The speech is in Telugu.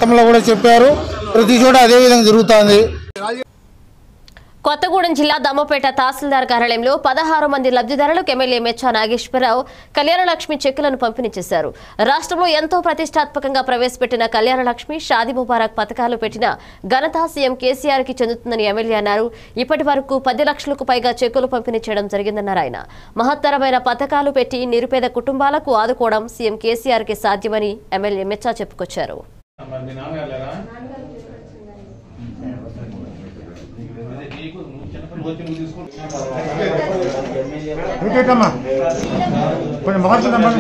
గతంలో కూడా చెప్పారు ప్రతి చోట అదే విధంగా జరుగుతుంది కొత్తగూడెం జిల్లా దమ్మపేట తహసీల్దార్ కార్యాలయంలో పదహారు మంది లబ్ధిదారులకు ఎమ్మెల్యే మెచ్చా నాగేశ్వరరావు కళ్యాణలక్ష్మి చెక్కులను పంపిణీ చేశారు రాష్ట్రంలో ఎంతో ప్రతిష్టాత్మకంగా ప్రవేశపెట్టిన కళ్యాణలక్ష్మి షాదీ ముబారక్ పథకాలు పెట్టిన ఘనత సీఎం కేసీఆర్ కి చెందుతుందని ఎమ్మెల్యే అన్నారు ఇప్పటి వరకు పది లక్షలకు పైగా చెక్కులు పంపిణీ చేయడం జరిగిందన్నారు ఆయన మహత్తరమైన పథకాలు పెట్టి నిరుపేద కుటుంబాలకు ఆదుకోవడం సీఎం కేసీఆర్ కి సాధ్యమని ఎమ్మెల్యే మెచ్చా చెప్పుకొచ్చారు మరి మీ నాన్నగారు లేరా నీకు నువ్వు చిన్నప్పుడు వచ్చి నువ్వు తీసుకుంటా ఇంకేటమ్మా కొంచెం మార్చుదమ్మా